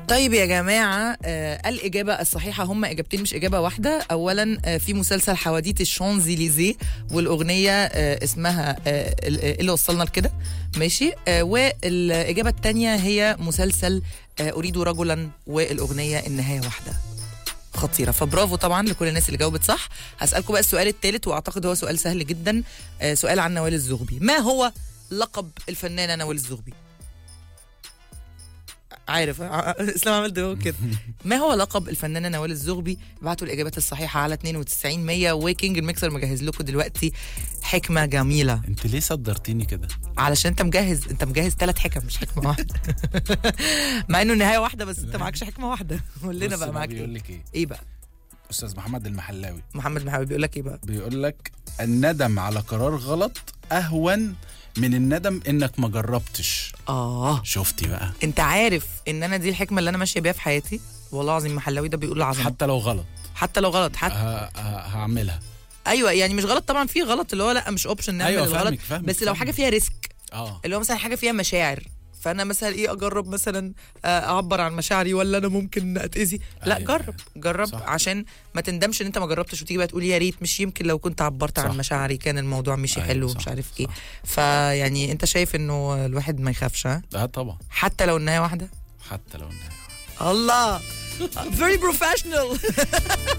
طيب يا جماعة آه الإجابة الصحيحة هم إجابتين مش إجابة واحدة أولا آه في مسلسل حواديت الشانزليزيه والأغنية آه اسمها آه اللي وصلنا لكده ماشي آه والإجابة الثانية هي مسلسل آه أريد رجلا والأغنية النهاية واحدة خطيره فبرافو طبعا لكل الناس اللي جاوبت صح هسالكم بقى السؤال الثالث واعتقد هو سؤال سهل جدا آه سؤال عن نوال الزغبي ما هو لقب الفنانه نوال الزغبي عارف اسلام عمل ده كده ما هو لقب الفنانه نوال الزغبي ابعتوا الاجابات الصحيحه على 92 100 وكينج الميكسر مجهز لكم دلوقتي حكمه جميله انت ليه صدرتيني كده علشان انت مجهز انت مجهز ثلاث حكم مش حكمه واحده مع انه النهايه واحده بس انت معكش حكمه واحده قول لنا بص بقى معاك بيقول ايه لك ايه ايه بقى استاذ محمد المحلاوي محمد محمد بيقول لك ايه بقى بيقول لك الندم على قرار غلط اهون من الندم انك ما جربتش اه شفتي بقى انت عارف ان انا دي الحكمه اللي انا ماشيه بيها في حياتي والله العظيم محلاوي ده بيقول العظمه حتى لو غلط حتى لو غلط حتى ه- ه- هعملها ايوه يعني مش غلط طبعا في غلط اللي هو لا مش اوبشن نعمل أيوة، الغلط فاهمك- فاهمك- بس لو فاهمك. حاجه فيها ريسك اه اللي هو مثلا حاجه فيها مشاعر فانا مثلا ايه اجرب مثلا آه، اعبر عن مشاعري ولا انا ممكن اتاذي لا أيوة. جرب جرب صح. عشان ما تندمش ان انت ما جربتش وتيجي بقى تقول يا ريت مش يمكن لو كنت عبرت عن صح. مشاعري كان الموضوع مشي أيوة، حلو صح، ومش عارف ايه صح. فيعني انت شايف انه الواحد ما يخافش ها اه طبعا حتى لو النهايه واحده حتى لو النهايه الله very professional